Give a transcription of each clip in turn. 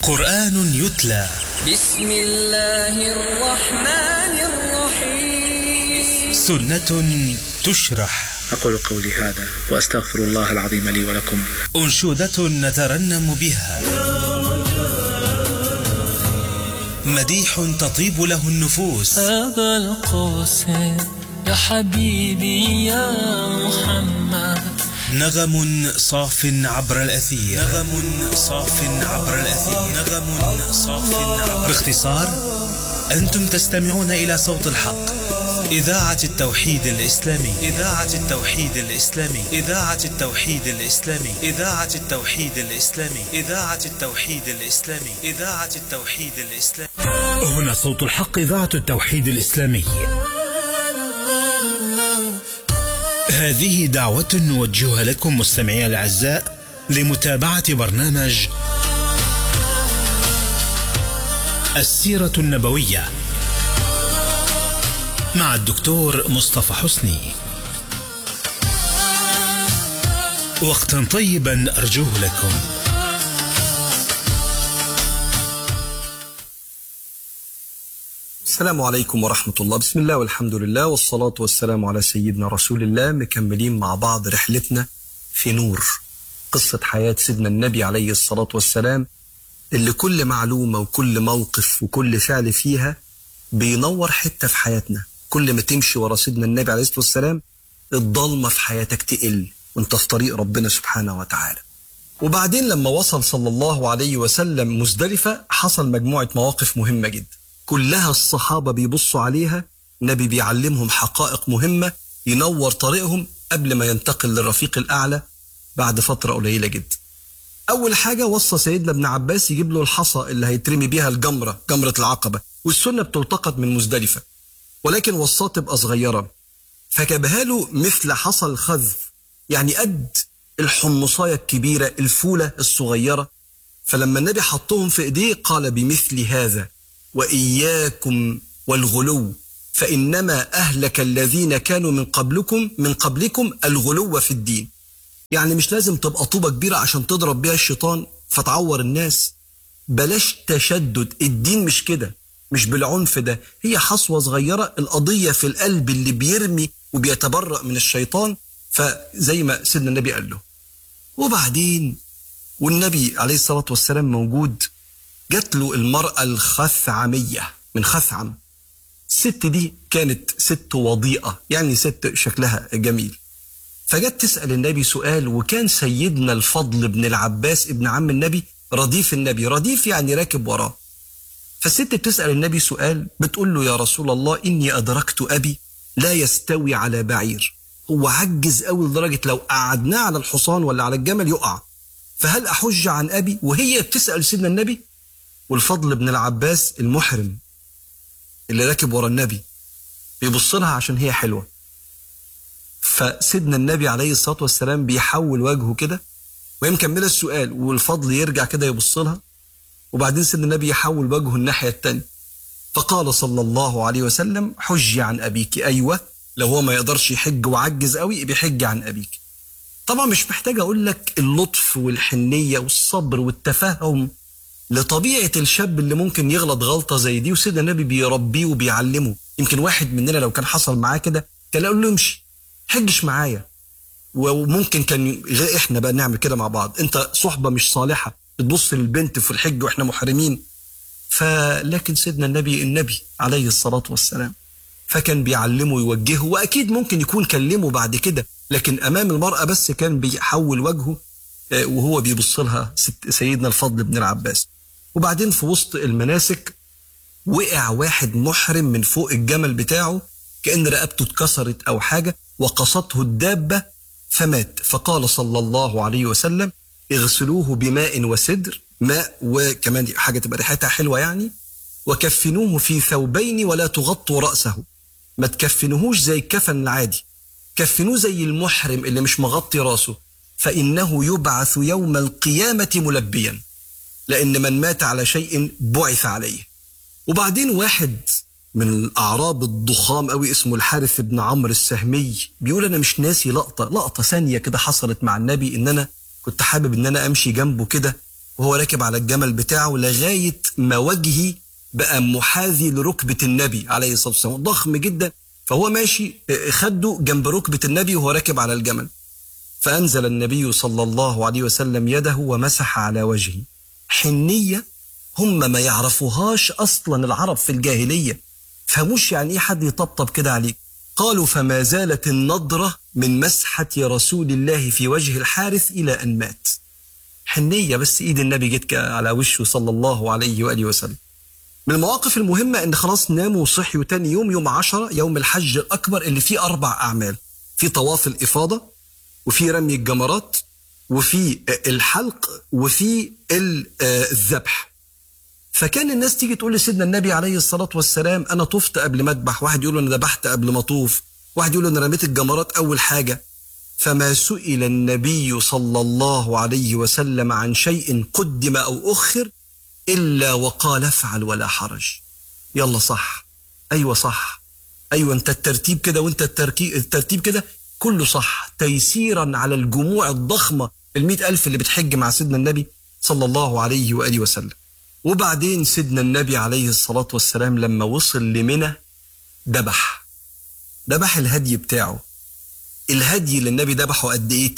قرآن يتلى بسم الله الرحمن الرحيم سنة تشرح أقول قولي هذا وأستغفر الله العظيم لي ولكم أنشودة نترنم بها مديح تطيب له النفوس هذا القاسم يا حبيبي يا محمد نغم صاف عبر الأثير نغم صاف عبر الأثير نغم صاف عبر باختصار أنتم تستمعون إلى صوت الحق إذاعة التوحيد الإسلامي إذاعة التوحيد الإسلامي إذاعة التوحيد الإسلامي إذاعة التوحيد الإسلامي إذاعة التوحيد الإسلامي إذاعة التوحيد الإسلامي هنا صوت الحق إذاعة التوحيد الإسلامي هذه دعوة نوجهها لكم مستمعي الأعزاء لمتابعة برنامج السيرة النبوية مع الدكتور مصطفى حسني وقتا طيبا أرجوه لكم السلام عليكم ورحمة الله بسم الله والحمد لله والصلاة والسلام على سيدنا رسول الله مكملين مع بعض رحلتنا في نور قصة حياة سيدنا النبي عليه الصلاة والسلام اللي كل معلومة وكل موقف وكل فعل فيها بينور حتة في حياتنا كل ما تمشي ورا سيدنا النبي عليه الصلاة والسلام الضلمة في حياتك تقل وانت في طريق ربنا سبحانه وتعالى وبعدين لما وصل صلى الله عليه وسلم مزدلفة حصل مجموعة مواقف مهمة جدا كلها الصحابة بيبصوا عليها النبي بيعلمهم حقائق مهمة ينور طريقهم قبل ما ينتقل للرفيق الأعلى بعد فترة قليلة جدا أول حاجة وصى سيدنا ابن عباس يجيب له الحصى اللي هيترمي بيها الجمرة جمرة العقبة والسنة بتلتقط من مزدلفة ولكن وصاه تبقى صغيرة فجابها له مثل حصى الخذ يعني قد الحمصاية الكبيرة الفولة الصغيرة فلما النبي حطهم في ايديه قال بمثل هذا وإياكم والغلو فإنما أهلك الذين كانوا من قبلكم من قبلكم الغلو في الدين يعني مش لازم تبقى طوبة كبيرة عشان تضرب بيها الشيطان فتعور الناس بلاش تشدد الدين مش كده مش بالعنف ده هي حصوة صغيرة القضية في القلب اللي بيرمي وبيتبرأ من الشيطان فزي ما سيدنا النبي قال له وبعدين والنبي عليه الصلاة والسلام موجود جات له المرأة الخثعمية من خثعم الست دي كانت ست وضيئة يعني ست شكلها جميل فجت تسأل النبي سؤال وكان سيدنا الفضل بن العباس ابن عم النبي رديف النبي رديف يعني راكب وراه فالست بتسأل النبي سؤال بتقول له يا رسول الله إني أدركت أبي لا يستوي على بعير هو عجز قوي لدرجة لو قعدناه على الحصان ولا على الجمل يقع فهل أحج عن أبي وهي بتسأل سيدنا النبي والفضل بن العباس المحرم اللي راكب ورا النبي بيبص لها عشان هي حلوة فسيدنا النبي عليه الصلاة والسلام بيحول وجهه كده وهي مكملة السؤال والفضل يرجع كده يبص لها وبعدين سيدنا النبي يحول وجهه الناحية التانية فقال صلى الله عليه وسلم حجي عن أبيك أيوة لو هو ما يقدرش يحج وعجز قوي بيحج عن أبيك طبعا مش محتاج أقول لك اللطف والحنية والصبر والتفهم لطبيعة الشاب اللي ممكن يغلط غلطة زي دي وسيدنا النبي بيربيه وبيعلمه يمكن واحد مننا لو كان حصل معاه كده كان يقول له امشي حجش معايا وممكن كان غير احنا بقى نعمل كده مع بعض انت صحبة مش صالحة بتبص للبنت في الحج واحنا محرمين فلكن سيدنا النبي النبي عليه الصلاة والسلام فكان بيعلمه ويوجهه واكيد ممكن يكون كلمه بعد كده لكن امام المرأة بس كان بيحول وجهه وهو بيبص لها سيدنا الفضل بن العباس وبعدين في وسط المناسك وقع واحد محرم من فوق الجمل بتاعه كأن رقبته اتكسرت أو حاجة وقصته الدابة فمات فقال صلى الله عليه وسلم اغسلوه بماء وسدر ماء وكمان حاجة تبقى ريحتها حلوة يعني وكفنوه في ثوبين ولا تغطوا رأسه ما تكفنوهوش زي الكفن العادي كفنوه زي المحرم اللي مش مغطي راسه فإنه يبعث يوم القيامة ملبيا لأن من مات على شيء بعث عليه وبعدين واحد من الأعراب الضخام قوي اسمه الحارث بن عمرو السهمي بيقول أنا مش ناسي لقطة لقطة ثانية كده حصلت مع النبي إن أنا كنت حابب إن أنا أمشي جنبه كده وهو راكب على الجمل بتاعه لغاية ما وجهي بقى محاذي لركبة النبي عليه الصلاة والسلام ضخم جدا فهو ماشي خده جنب ركبة النبي وهو راكب على الجمل فأنزل النبي صلى الله عليه وسلم يده ومسح على وجهه حنية هم ما يعرفوهاش أصلا العرب في الجاهلية فهموش يعني إيه حد يطبطب كده عليك قالوا فما زالت النضرة من مسحة رسول الله في وجه الحارث إلى أن مات حنية بس إيد النبي جت على وشه صلى الله عليه وآله وسلم من المواقف المهمة إن خلاص ناموا وصحيوا تاني يوم يوم عشرة يوم الحج الأكبر اللي فيه أربع أعمال في طواف الإفاضة وفي رمي الجمرات وفي الحلق وفي الذبح فكان الناس تيجي تقول لسيدنا النبي عليه الصلاة والسلام أنا طفت قبل ما أذبح واحد يقول له أنا ذبحت قبل ما أطوف واحد يقول له أنا رميت الجمرات أول حاجة فما سئل النبي صلى الله عليه وسلم عن شيء قدم أو أخر إلا وقال افعل ولا حرج يلا صح أيوة صح أيوة أنت الترتيب كده وأنت التركيب الترتيب كده كله صح تيسيرا على الجموع الضخمة المئة ألف اللي بتحج مع سيدنا النبي صلى الله عليه وآله وسلم وبعدين سيدنا النبي عليه الصلاة والسلام لما وصل لمنى ذبح ذبح الهدي بتاعه الهدي اللي النبي ذبحه قد ايه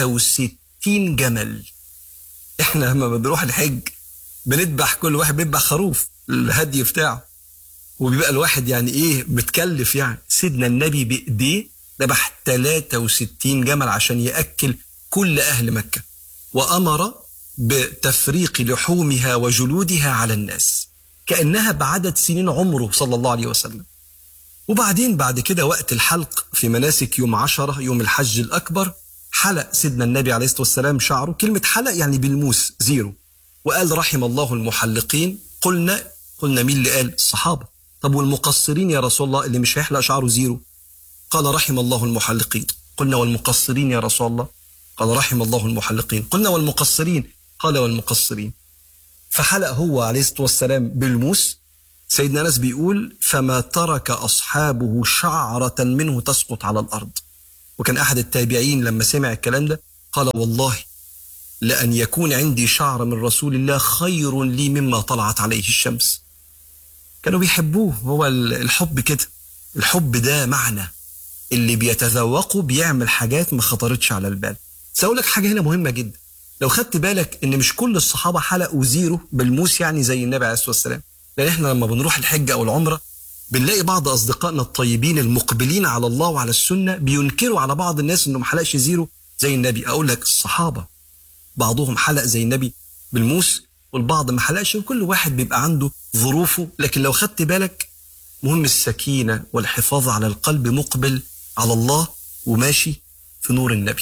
63 جمل احنا لما بنروح الحج بنذبح كل واحد بيذبح خروف الهدي بتاعه وبيبقى الواحد يعني ايه متكلف يعني سيدنا النبي بايديه ذبح 63 جمل عشان ياكل كل اهل مكه وامر بتفريق لحومها وجلودها على الناس كانها بعدد سنين عمره صلى الله عليه وسلم وبعدين بعد كده وقت الحلق في مناسك يوم عشرة يوم الحج الأكبر حلق سيدنا النبي عليه الصلاة والسلام شعره كلمة حلق يعني بالموس زيرو وقال رحم الله المحلقين قلنا قلنا مين اللي قال الصحابة طب والمقصرين يا رسول الله اللي مش هيحلق شعره زيرو قال رحم الله المحلقين قلنا والمقصرين يا رسول الله قال رحم الله المحلقين قلنا والمقصرين قال والمقصرين فحلق هو عليه الصلاة والسلام بالموس سيدنا انس بيقول فما ترك اصحابه شعره منه تسقط على الارض وكان احد التابعين لما سمع الكلام ده قال والله لان يكون عندي شعر من رسول الله خير لي مما طلعت عليه الشمس كانوا بيحبوه هو الحب كده الحب ده معنى اللي بيتذوقه بيعمل حاجات ما خطرتش على البال سأقول لك حاجه هنا مهمه جدا لو خدت بالك ان مش كل الصحابه حلقوا زيرو بالموس يعني زي النبي عليه الصلاه والسلام لان احنا لما بنروح الحج او العمره بنلاقي بعض اصدقائنا الطيبين المقبلين على الله وعلى السنه بينكروا على بعض الناس انه ما حلقش زيرو زي النبي اقول لك الصحابه بعضهم حلق زي النبي بالموس والبعض ما حلقش وكل واحد بيبقى عنده ظروفه لكن لو خدت بالك مهم السكينه والحفاظ على القلب مقبل على الله وماشي في نور النبي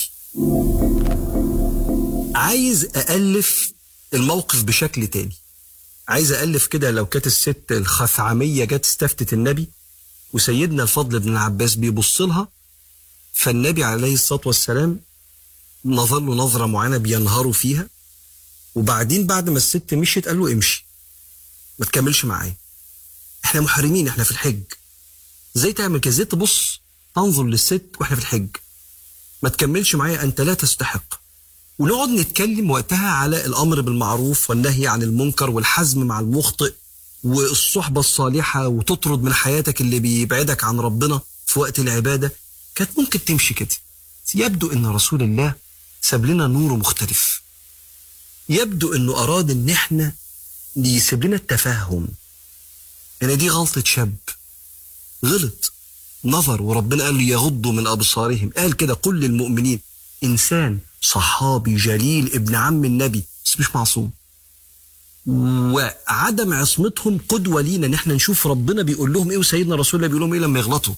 عايز أألف الموقف بشكل تاني عايز ألف كده لو كانت الست الخثعمية جت استفتت النبي وسيدنا الفضل بن العباس بيبص لها فالنبي عليه الصلاة والسلام نظر له نظرة معينة بينهروا فيها وبعدين بعد ما الست مشيت قال له امشي ما تكملش معايا احنا محرمين احنا في الحج ازاي تعمل كده ازاي تبص تنظر للست واحنا في الحج ما تكملش معايا انت لا تستحق ونقعد نتكلم وقتها على الامر بالمعروف والنهي عن المنكر والحزم مع المخطئ والصحبه الصالحه وتطرد من حياتك اللي بيبعدك عن ربنا في وقت العباده كانت ممكن تمشي كده يبدو ان رسول الله ساب لنا نور مختلف يبدو انه اراد ان احنا يسيب لنا التفهم ان دي غلطه شاب غلط نظر وربنا قال له يغضوا من ابصارهم قال كده قل للمؤمنين انسان صحابي جليل ابن عم النبي بس مش معصوم وعدم عصمتهم قدوه لينا ان احنا نشوف ربنا بيقول لهم ايه وسيدنا رسول الله بيقول لهم ايه لما يغلطوا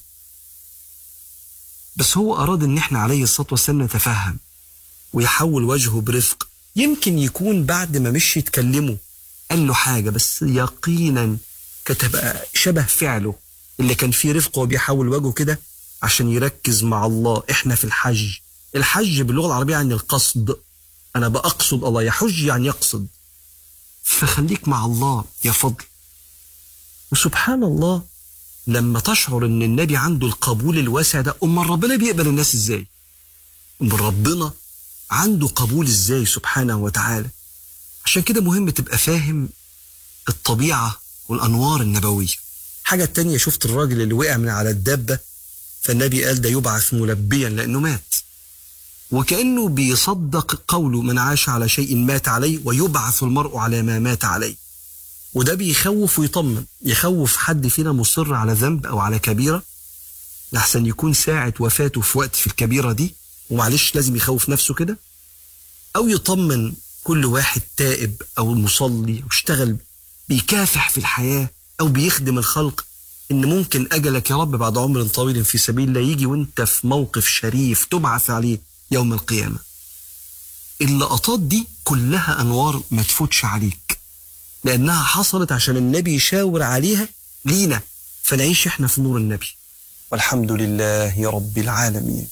بس هو اراد ان احنا عليه الصلاه والسلام نتفهم ويحول وجهه برفق يمكن يكون بعد ما مشي يتكلموا قال له حاجه بس يقينا كتبقى شبه فعله اللي كان فيه رفق وبيحول وجهه كده عشان يركز مع الله احنا في الحج الحج باللغه العربيه يعني القصد انا بقصد الله يحج يعني يقصد فخليك مع الله يا فضل وسبحان الله لما تشعر ان النبي عنده القبول الواسع ده امال ربنا بيقبل الناس ازاي امال ربنا عنده قبول ازاي سبحانه وتعالى عشان كده مهم تبقى فاهم الطبيعة والأنوار النبوية حاجة تانية شفت الراجل اللي وقع من على الدابة فالنبي قال ده يبعث ملبيا لأنه مات وكأنه بيصدق قوله من عاش على شيء مات عليه ويبعث المرء على ما مات عليه وده بيخوف ويطمن يخوف حد فينا مصر على ذنب أو على كبيرة لحسن يكون ساعة وفاته في وقت في الكبيرة دي ومعلش لازم يخوف نفسه كده أو يطمن كل واحد تائب أو مصلي واشتغل بيكافح في الحياة أو بيخدم الخلق إن ممكن أجلك يا رب بعد عمر طويل في سبيل الله يجي وأنت في موقف شريف تبعث عليه يوم القيامة اللقطات دي كلها أنوار ما تفوتش عليك لأنها حصلت عشان النبي يشاور عليها لينا فنعيش إحنا في نور النبي والحمد لله رب العالمين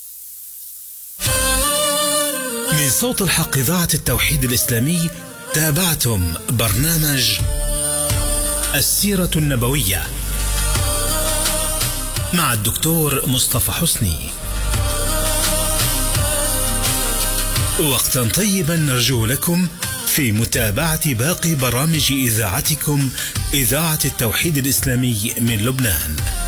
من صوت الحق إذاعة التوحيد الإسلامي تابعتم برنامج السيرة النبوية مع الدكتور مصطفى حسني وقتا طيبا نرجو لكم في متابعة باقي برامج إذاعتكم إذاعة التوحيد الإسلامي من لبنان